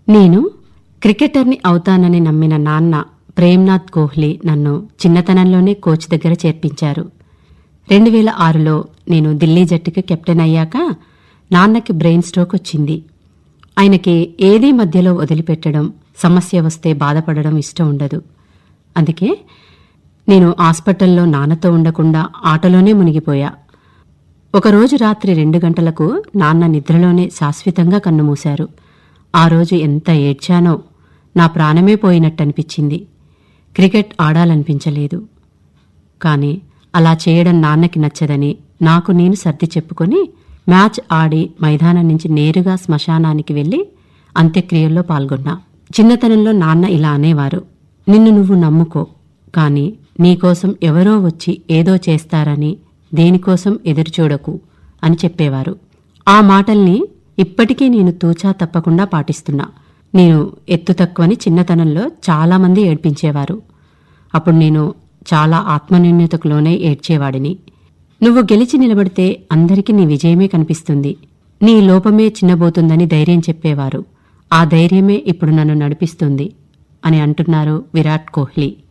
నేను క్రికెటర్ని అవుతానని నమ్మిన నాన్న ప్రేమ్నాథ్ కోహ్లీ నన్ను చిన్నతనంలోనే కోచ్ దగ్గర చేర్పించారు రెండు వేల ఆరులో నేను ఢిల్లీ జట్టుకి కెప్టెన్ అయ్యాక నాన్నకి బ్రెయిన్ స్ట్రోక్ వచ్చింది ఆయనకి ఏదీ మధ్యలో వదిలిపెట్టడం సమస్య వస్తే బాధపడడం ఇష్టం ఉండదు అందుకే నేను హాస్పిటల్లో నాన్నతో ఉండకుండా ఆటలోనే మునిగిపోయా ఒకరోజు రాత్రి రెండు గంటలకు నాన్న నిద్రలోనే శాశ్వతంగా కన్నుమూశారు ఆ రోజు ఎంత ఏడ్చానో నా ప్రాణమే పోయినట్టనిపించింది క్రికెట్ ఆడాలనిపించలేదు కాని అలా చేయడం నాన్నకి నచ్చదని నాకు నేను సర్ది చెప్పుకొని మ్యాచ్ ఆడి మైదానం నుంచి నేరుగా శ్మశానానికి వెళ్లి అంత్యక్రియల్లో పాల్గొన్నా చిన్నతనంలో నాన్న ఇలా అనేవారు నిన్ను నువ్వు నమ్ముకో కాని నీకోసం ఎవరో వచ్చి ఏదో చేస్తారని దేనికోసం ఎదురుచూడకు అని చెప్పేవారు ఆ మాటల్ని ఇప్పటికీ నేను తూచా తప్పకుండా పాటిస్తున్నా నేను ఎత్తు తక్కువని చిన్నతనంలో చాలామంది ఏడ్పించేవారు అప్పుడు నేను చాలా ఆత్మన్యూన్యతకు లోనే ఏడ్చేవాడిని నువ్వు గెలిచి నిలబడితే అందరికీ నీ విజయమే కనిపిస్తుంది నీ లోపమే చిన్నబోతుందని ధైర్యం చెప్పేవారు ఆ ధైర్యమే ఇప్పుడు నన్ను నడిపిస్తుంది అని అంటున్నారు విరాట్ కోహ్లీ